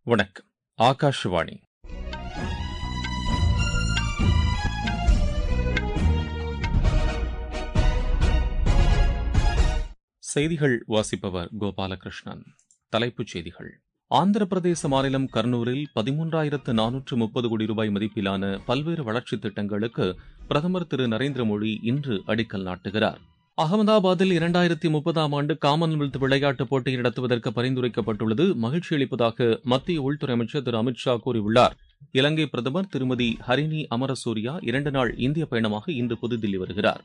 வணக்கம் ஆகாஷவாணி செய்திகள் வாசிப்பவர் கோபாலகிருஷ்ணன் தலைப்புச் செய்திகள் ஆந்திர பிரதேச மாநிலம் கர்னூரில் பதிமூன்றாயிரத்து நானூற்று முப்பது கோடி ரூபாய் மதிப்பிலான பல்வேறு வளர்ச்சித் திட்டங்களுக்கு பிரதமர் திரு நரேந்திர மோடி இன்று அடிக்கல் நாட்டுகிறார் அகமதாபாத்தில் இரண்டாயிரத்தி முப்பதாம் ஆண்டு காமன்வெல்த் விளையாட்டுப் போட்டியை நடத்துவதற்கு பரிந்துரைக்கப்பட்டுள்ளது மகிழ்ச்சி அளிப்பதாக மத்திய உள்துறை அமைச்சர் திரு அமித் ஷா கூறியுள்ளார் இலங்கை பிரதமர் திருமதி ஹரிணி அமரசூரியா இரண்டு நாள் இந்திய பயணமாக இன்று புதுதில்லி வருகிறார்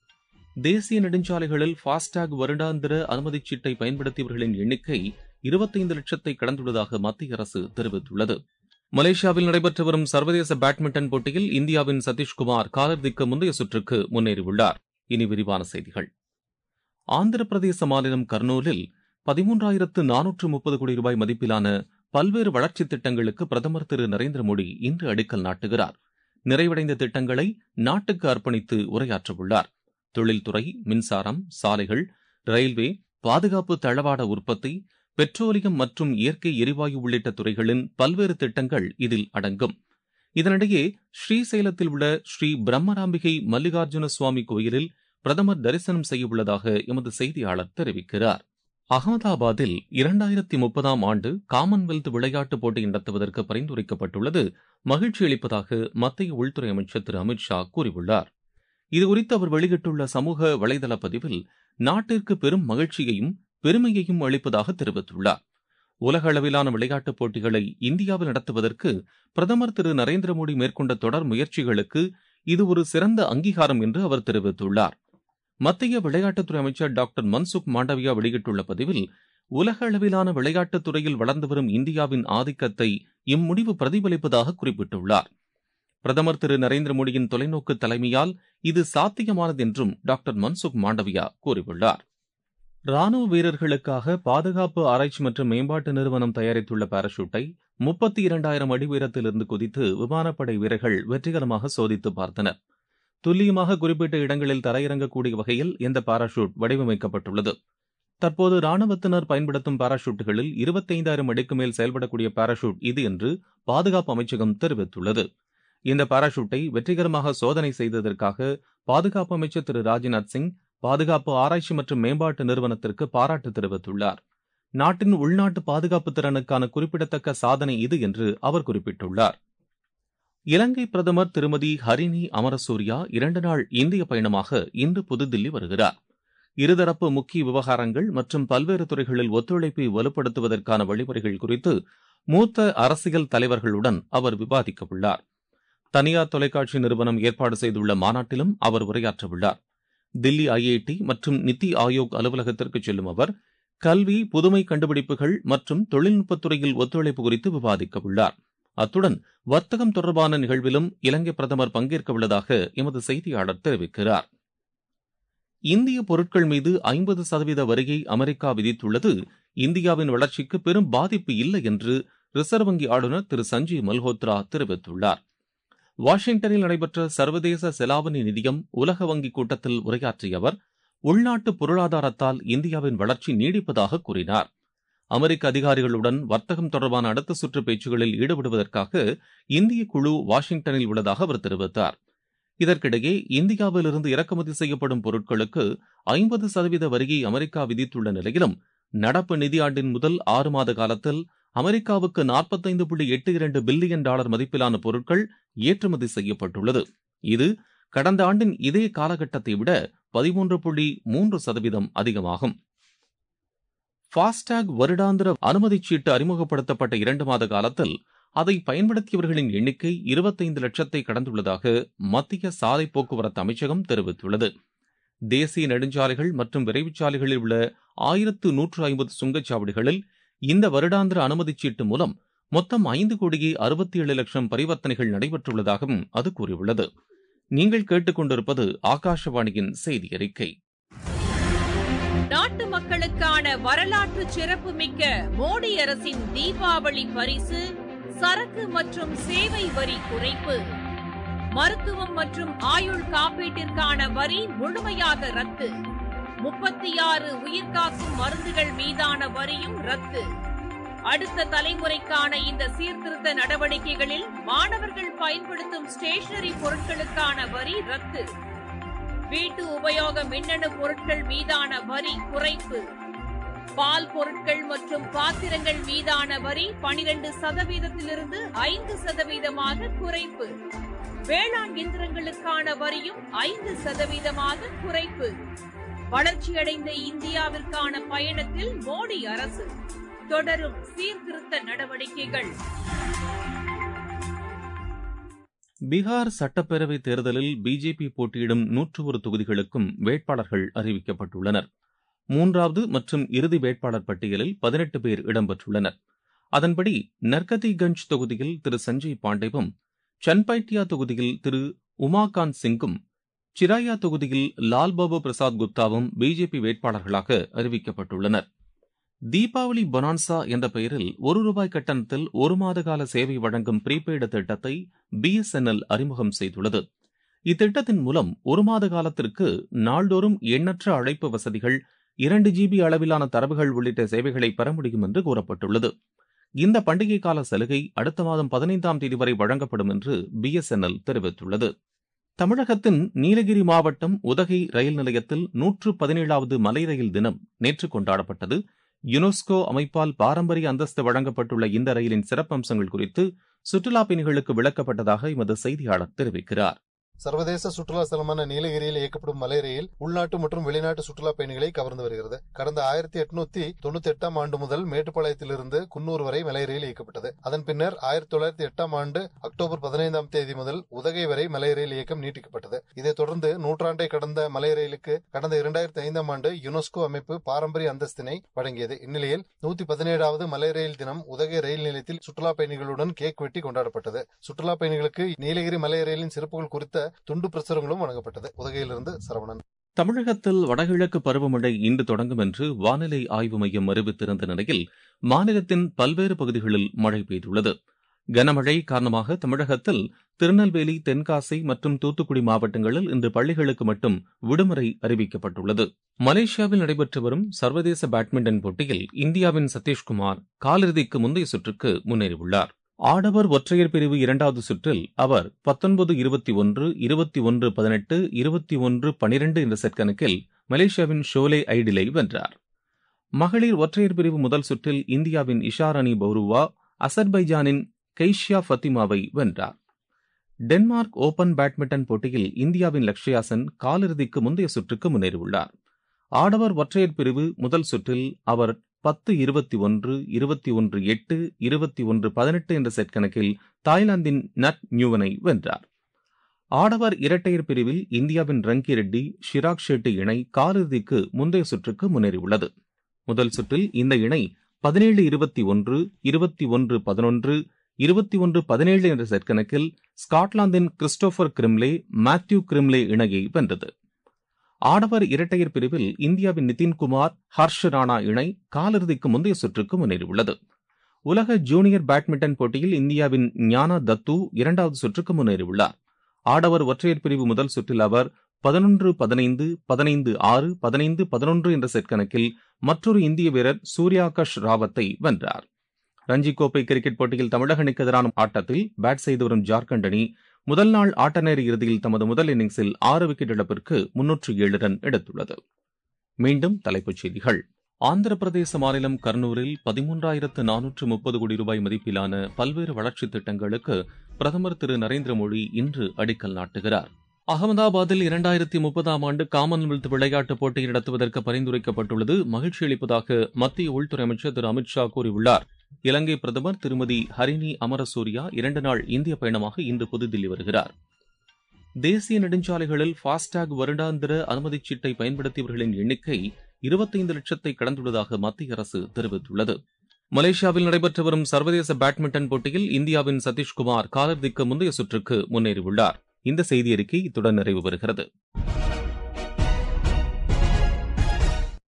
தேசிய நெடுஞ்சாலைகளில் ஃபாஸ்டாக் வருடாந்திர அனுமதிச் சீட்டை பயன்படுத்தியவர்களின் எண்ணிக்கை இருபத்தைந்து லட்சத்தை கடந்துள்ளதாக மத்திய அரசு தெரிவித்துள்ளது மலேசியாவில் நடைபெற்று வரும் சர்வதேச பேட்மிண்டன் போட்டியில் இந்தியாவின் சதீஷ்குமார் காலிறுதிக்கு முந்தைய சுற்றுக்கு முன்னேறியுள்ளார் இனி விரிவான செய்திகள் ஆந்திர பிரதேச மாநிலம் கர்னூலில் பதிமூன்றாயிரத்து நானூற்று முப்பது கோடி ரூபாய் மதிப்பிலான பல்வேறு வளர்ச்சித் திட்டங்களுக்கு பிரதமர் திரு நரேந்திர மோடி இன்று அடிக்கல் நாட்டுகிறார் நிறைவடைந்த திட்டங்களை நாட்டுக்கு அர்ப்பணித்து உரையாற்றவுள்ளார் தொழில்துறை மின்சாரம் சாலைகள் ரயில்வே பாதுகாப்பு தளவாட உற்பத்தி பெட்ரோலியம் மற்றும் இயற்கை எரிவாயு உள்ளிட்ட துறைகளின் பல்வேறு திட்டங்கள் இதில் அடங்கும் இதனிடையே ஸ்ரீசைலத்தில் உள்ள ஸ்ரீ பிரம்மராம்பிகை மல்லிகார்ஜுன சுவாமி கோயிலில் பிரதமர் தரிசனம் செய்ய உள்ளதாக எமது செய்தியாளர் தெரிவிக்கிறார் அகமதாபாத்தில் இரண்டாயிரத்தி முப்பதாம் ஆண்டு காமன்வெல்த் விளையாட்டுப் போட்டி நடத்துவதற்கு பரிந்துரைக்கப்பட்டுள்ளது மகிழ்ச்சி அளிப்பதாக மத்திய உள்துறை அமைச்சர் திரு அமித் ஷா கூறியுள்ளார் இதுகுறித்து அவர் வெளியிட்டுள்ள சமூக வலைதள பதிவில் நாட்டிற்கு பெரும் மகிழ்ச்சியையும் பெருமையையும் அளிப்பதாக தெரிவித்துள்ளார் உலக அளவிலான விளையாட்டுப் போட்டிகளை இந்தியாவில் நடத்துவதற்கு பிரதமர் திரு நரேந்திர மோடி மேற்கொண்ட தொடர் முயற்சிகளுக்கு இது ஒரு சிறந்த அங்கீகாரம் என்று அவர் தெரிவித்துள்ளார் மத்திய விளையாட்டுத்துறை அமைச்சர் டாக்டர் மன்சுக் மாண்டவியா வெளியிட்டுள்ள பதிவில் உலக அளவிலான விளையாட்டுத் துறையில் வளர்ந்து வரும் இந்தியாவின் ஆதிக்கத்தை இம்முடிவு பிரதிபலிப்பதாக குறிப்பிட்டுள்ளார் பிரதமர் திரு நரேந்திர மோடியின் தொலைநோக்கு தலைமையால் இது சாத்தியமானது என்றும் டாக்டர் மன்சுக் மாண்டவியா கூறியுள்ளார் ராணுவ வீரர்களுக்காக பாதுகாப்பு ஆராய்ச்சி மற்றும் மேம்பாட்டு நிறுவனம் தயாரித்துள்ள பாராசூட்டை முப்பத்தி இரண்டாயிரம் அடி உயரத்திலிருந்து குதித்து விமானப்படை வீரர்கள் வெற்றிகரமாக சோதித்து பார்த்தனர் துல்லியமாக குறிப்பிட்ட இடங்களில் தரையிறங்கக்கூடிய வகையில் இந்த பாராசூட் வடிவமைக்கப்பட்டுள்ளது தற்போது ராணுவத்தினர் பயன்படுத்தும் பாராசூட்டுகளில் இருபத்தைந்தாயிரம் அடிக்கு மேல் செயல்படக்கூடிய பாராசூட் இது என்று பாதுகாப்பு அமைச்சகம் தெரிவித்துள்ளது இந்த பாராசூட்டை வெற்றிகரமாக சோதனை செய்ததற்காக பாதுகாப்பு அமைச்சர் திரு ராஜ்நாத் சிங் பாதுகாப்பு ஆராய்ச்சி மற்றும் மேம்பாட்டு நிறுவனத்திற்கு பாராட்டு தெரிவித்துள்ளார் நாட்டின் உள்நாட்டு பாதுகாப்பு திறனுக்கான குறிப்பிடத்தக்க சாதனை இது என்று அவர் குறிப்பிட்டுள்ளார் இலங்கை பிரதமர் திருமதி ஹரிணி அமரசூரியா இரண்டு நாள் இந்திய பயணமாக இன்று புதுதில்லி வருகிறார் இருதரப்பு முக்கிய விவகாரங்கள் மற்றும் பல்வேறு துறைகளில் ஒத்துழைப்பை வலுப்படுத்துவதற்கான வழிமுறைகள் குறித்து மூத்த அரசியல் தலைவர்களுடன் அவர் விவாதிக்கவுள்ளார் தனியார் தொலைக்காட்சி நிறுவனம் ஏற்பாடு செய்துள்ள மாநாட்டிலும் அவர் உரையாற்றவுள்ளார் தில்லி ஐஐடி மற்றும் நித்தி ஆயோக் அலுவலகத்திற்கு செல்லும் அவர் கல்வி புதுமை கண்டுபிடிப்புகள் மற்றும் தொழில்நுட்பத்துறையில் ஒத்துழைப்பு குறித்து விவாதிக்கவுள்ளார் அத்துடன் வர்த்தகம் தொடர்பான நிகழ்விலும் இலங்கை பிரதமர் பங்கேற்க உள்ளதாக எமது செய்தியாளர் தெரிவிக்கிறார் இந்திய பொருட்கள் மீது ஐம்பது சதவீத வரியை அமெரிக்கா விதித்துள்ளது இந்தியாவின் வளர்ச்சிக்கு பெரும் பாதிப்பு இல்லை என்று ரிசர்வ் வங்கி ஆளுநர் திரு சஞ்சீவ் மல்ஹோத்ரா தெரிவித்துள்ளார் வாஷிங்டனில் நடைபெற்ற சர்வதேச செலாவணி நிதியம் உலக வங்கி கூட்டத்தில் உரையாற்றிய அவர் உள்நாட்டு பொருளாதாரத்தால் இந்தியாவின் வளர்ச்சி நீடிப்பதாக கூறினார் அமெரிக்க அதிகாரிகளுடன் வர்த்தகம் தொடர்பான அடுத்த சுற்று பேச்சுகளில் ஈடுபடுவதற்காக இந்திய குழு வாஷிங்டனில் உள்ளதாக அவர் தெரிவித்தார் இதற்கிடையே இந்தியாவிலிருந்து இறக்குமதி செய்யப்படும் பொருட்களுக்கு ஐம்பது சதவீத வரியை அமெரிக்கா விதித்துள்ள நிலையிலும் நடப்பு நிதியாண்டின் முதல் ஆறு மாத காலத்தில் அமெரிக்காவுக்கு நாற்பத்தைந்து புள்ளி எட்டு இரண்டு பில்லியன் டாலர் மதிப்பிலான பொருட்கள் ஏற்றுமதி செய்யப்பட்டுள்ளது இது கடந்த ஆண்டின் இதே காலகட்டத்தை விட பதிமூன்று புள்ளி மூன்று சதவீதம் அதிகமாகும் ஃபாஸ்டாக் வருடாந்திர அனுமதிச் சீட்டு அறிமுகப்படுத்தப்பட்ட இரண்டு மாத காலத்தில் அதை பயன்படுத்தியவர்களின் எண்ணிக்கை இருபத்தைந்து லட்சத்தை கடந்துள்ளதாக மத்திய சாலை போக்குவரத்து அமைச்சகம் தெரிவித்துள்ளது தேசிய நெடுஞ்சாலைகள் மற்றும் விரைவுச்சாலைகளில் உள்ள ஆயிரத்து நூற்று ஐம்பது சுங்கச்சாவடிகளில் இந்த வருடாந்திர அனுமதிச் சீட்டு மூலம் மொத்தம் ஐந்து கோடியே அறுபத்தி ஏழு லட்சம் பரிவர்த்தனைகள் நடைபெற்றுள்ளதாகவும் அது கூறியுள்ளது நீங்கள் கேட்டுக்கொண்டிருப்பது ஆகாஷவாணியின் செய்தி அறிக்கை நாட்டு மக்களுக்கான வரலாற்று சிறப்புமிக்க மோடி அரசின் தீபாவளி பரிசு சரக்கு மற்றும் சேவை வரி குறைப்பு மருத்துவம் மற்றும் ஆயுள் காப்பீட்டிற்கான வரி முழுமையாக ரத்து முப்பத்தி ஆறு உயிர்காக்கும் மருந்துகள் மீதான வரியும் ரத்து அடுத்த தலைமுறைக்கான இந்த சீர்திருத்த நடவடிக்கைகளில் மாணவர்கள் பயன்படுத்தும் ஸ்டேஷனரி பொருட்களுக்கான வரி ரத்து வீட்டு உபயோக மின்னணு பொருட்கள் மீதான வரி குறைப்பு பால் பொருட்கள் மற்றும் பாத்திரங்கள் மீதான வரி பனிரெண்டு சதவீதத்திலிருந்து ஐந்து சதவீதமாக குறைப்பு வேளாண் இயந்திரங்களுக்கான வரியும் ஐந்து சதவீதமாக குறைப்பு வளர்ச்சியடைந்த இந்தியாவிற்கான பயணத்தில் மோடி அரசு தொடரும் சீர்திருத்த நடவடிக்கைகள் பீகார் சட்டப்பேரவைத் தேர்தலில் பிஜேபி போட்டியிடும் நூற்று ஒரு தொகுதிகளுக்கும் வேட்பாளர்கள் அறிவிக்கப்பட்டுள்ளனர் மூன்றாவது மற்றும் இறுதி வேட்பாளர் பட்டியலில் பதினெட்டு பேர் இடம்பெற்றுள்ளனர் அதன்படி நர்கதிகஞ்ச் தொகுதியில் திரு சஞ்சய் பாண்டேவும் சன்பைட்டியா தொகுதியில் திரு உமாகாந்த் சிங்கும் சிராயா தொகுதியில் லால்பாபு பிரசாத் குப்தாவும் பிஜேபி வேட்பாளர்களாக அறிவிக்கப்பட்டுள்ளனர் தீபாவளி பொனான்சா என்ற பெயரில் ஒரு ரூபாய் கட்டணத்தில் ஒரு மாத கால சேவை வழங்கும் ப்ரீபெய்டு திட்டத்தை பிஎஸ்என்எல் அறிமுகம் செய்துள்ளது இத்திட்டத்தின் மூலம் ஒரு மாத காலத்திற்கு நாள்தோறும் எண்ணற்ற அழைப்பு வசதிகள் இரண்டு ஜிபி அளவிலான தரவுகள் உள்ளிட்ட சேவைகளை பெற முடியும் என்று கூறப்பட்டுள்ளது இந்த பண்டிகை கால சலுகை அடுத்த மாதம் பதினைந்தாம் தேதி வரை வழங்கப்படும் என்று பிஎஸ்என்எல் தெரிவித்துள்ளது தமிழகத்தின் நீலகிரி மாவட்டம் உதகை ரயில் நிலையத்தில் நூற்று பதினேழாவது மலை ரயில் தினம் நேற்று கொண்டாடப்பட்டது யுனெஸ்கோ அமைப்பால் பாரம்பரிய அந்தஸ்து வழங்கப்பட்டுள்ள இந்த ரயிலின் சிறப்பம்சங்கள் குறித்து சுற்றுலா பயணிகளுக்கு விளக்கப்பட்டதாக எமது செய்தியாளர் தெரிவிக்கிறார் சர்வதேச சுற்றுலா ஸ்தலமான நீலகிரியில் இயக்கப்படும் மலை ரயில் உள்நாட்டு மற்றும் வெளிநாட்டு சுற்றுலா பயணிகளை கவர்ந்து வருகிறது கடந்த ஆயிரத்தி எட்நூத்தி தொண்ணூத்தி எட்டாம் ஆண்டு முதல் மேட்டுப்பாளையத்திலிருந்து குன்னூர் வரை மலை ரயில் இயக்கப்பட்டது அதன் பின்னர் ஆயிரத்தி தொள்ளாயிரத்தி எட்டாம் ஆண்டு அக்டோபர் பதினைந்தாம் தேதி முதல் உதகை வரை மலை ரயில் இயக்கம் நீட்டிக்கப்பட்டது இதைத் தொடர்ந்து நூற்றாண்டை கடந்த மலை ரயிலுக்கு கடந்த இரண்டாயிரத்தி ஐந்தாம் ஆண்டு யுனெஸ்கோ அமைப்பு பாரம்பரிய அந்தஸ்தினை வழங்கியது இந்நிலையில் நூத்தி பதினேழாவது மலை ரயில் தினம் உதகை ரயில் நிலையத்தில் சுற்றுலா பயணிகளுடன் கேக் வெட்டி கொண்டாடப்பட்டது சுற்றுலா பயணிகளுக்கு நீலகிரி மலை ரயிலின் சிறப்புகள் குறித்த துண்டு பிரசுரங்களும் வழங்கப்பட்டது உதகையிலிருந்து சரவணன் தமிழகத்தில் வடகிழக்கு பருவமழை இன்று தொடங்கும் என்று வானிலை ஆய்வு மையம் அறிவித்திருந்த நிலையில் மாநிலத்தின் பல்வேறு பகுதிகளில் மழை பெய்துள்ளது கனமழை காரணமாக தமிழகத்தில் திருநெல்வேலி தென்காசி மற்றும் தூத்துக்குடி மாவட்டங்களில் இன்று பள்ளிகளுக்கு மட்டும் விடுமுறை அறிவிக்கப்பட்டுள்ளது மலேசியாவில் நடைபெற்று வரும் சர்வதேச பேட்மிண்டன் போட்டியில் இந்தியாவின் சதீஷ்குமார் காலிறுதிக்கு முந்தைய சுற்றுக்கு முன்னேறியுள்ளார் ஆடவர் ஒற்றையர் பிரிவு இரண்டாவது சுற்றில் அவர் பத்தொன்பது இருபத்தி ஒன்று இருபத்தி ஒன்று பதினெட்டு இருபத்தி ஒன்று பனிரெண்டு என்ற செட் கணக்கில் மலேசியாவின் ஷோலே ஐடிலை வென்றார் மகளிர் ஒற்றையர் பிரிவு முதல் சுற்றில் இந்தியாவின் இஷாராணி பௌருவா அசர்பைஜானின் கெய்ஷியா ஃபத்திமாவை வென்றார் டென்மார்க் ஓபன் பேட்மிண்டன் போட்டியில் இந்தியாவின் லக்ஷயா சென் காலிறுதிக்கு முந்தைய சுற்றுக்கு முன்னேறியுள்ளார் ஆடவர் ஒற்றையர் பிரிவு முதல் சுற்றில் அவர் பத்து இருபத்தி ஒன்று இருபத்தி ஒன்று எட்டு இருபத்தி ஒன்று பதினெட்டு என்ற செட் கணக்கில் தாய்லாந்தின் நட் நியூவனை வென்றார் ஆடவர் இரட்டையர் பிரிவில் இந்தியாவின் ரங்கி ரெட்டி ஷிராக் ஷெட்டி இணை காலிறுதிக்கு முந்தைய சுற்றுக்கு முன்னேறியுள்ளது முதல் சுற்றில் இந்த இணை பதினேழு இருபத்தி ஒன்று இருபத்தி ஒன்று பதினொன்று இருபத்தி ஒன்று பதினேழு என்ற செட் கணக்கில் ஸ்காட்லாந்தின் கிறிஸ்டோபர் கிரிம்லே மேத்யூ கிரிம்லே இணையை வென்றது ஆடவர் இரட்டையர் பிரிவில் இந்தியாவின் நிதின்குமார் ஹர்ஷ் ராணா இணை காலிறுதிக்கு முந்தைய சுற்றுக்கு முன்னேறியுள்ளது உலக ஜூனியர் பேட்மிண்டன் போட்டியில் இந்தியாவின் ஞானா தத்து இரண்டாவது சுற்றுக்கு முன்னேறியுள்ளார் ஆடவர் ஒற்றையர் பிரிவு முதல் சுற்றில் அவர் பதினொன்று பதினைந்து பதினைந்து ஆறு பதினைந்து பதினொன்று என்ற செட் கணக்கில் மற்றொரு இந்திய வீரர் சூர்யாகஷ் ராவத்தை வென்றார் ரஞ்சி கோப்பை கிரிக்கெட் போட்டியில் தமிழக அணிக்கு எதிரான ஆட்டத்தில் பேட் செய்து வரும் ஜார்க்கண்ட் அணி முதல் நாள் ஆட்ட நேர இறுதியில் தமது முதல் இன்னிங்ஸில் ஆறு விக்கெட் இழப்பிற்கு முன்னூற்று ஏழு ரன் எடுத்துள்ளது மீண்டும் தலைப்புச் செய்திகள் ஆந்திர பிரதேச மாநிலம் கர்னூரில் பதிமூன்றாயிரத்து நானூற்று முப்பது கோடி ரூபாய் மதிப்பிலான பல்வேறு வளர்ச்சித் திட்டங்களுக்கு பிரதமர் திரு நரேந்திர மோடி இன்று அடிக்கல் நாட்டுகிறார் அகமதாபாத்தில் இரண்டாயிரத்தி முப்பதாம் ஆண்டு காமன்வெல்த் விளையாட்டுப் போட்டியை நடத்துவதற்கு பரிந்துரைக்கப்பட்டுள்ளது மகிழ்ச்சி அளிப்பதாக மத்திய உள்துறை அமைச்சர் திரு அமித்ஷா கூறியுள்ளார் இலங்கை பிரதமர் திருமதி ஹரிணி அமரசூரியா இரண்டு நாள் இந்திய பயணமாக இன்று புதுதில்லி வருகிறார் தேசிய நெடுஞ்சாலைகளில் ஃபாஸ்டாக் வருடாந்திர அனுமதிச் சீட்டை பயன்படுத்தியவர்களின் எண்ணிக்கை இருபத்தைந்து லட்சத்தை கடந்துள்ளதாக மத்திய அரசு தெரிவித்துள்ளது மலேசியாவில் நடைபெற்று வரும் சர்வதேச பேட்மிண்டன் போட்டியில் இந்தியாவின் சதீஷ்குமார் காலிறுதிக்கு முந்தைய சுற்றுக்கு முன்னேறியுள்ளார் இந்த செய்தி அறிக்கை இத்துடன் நிறைவு பெறுகிறது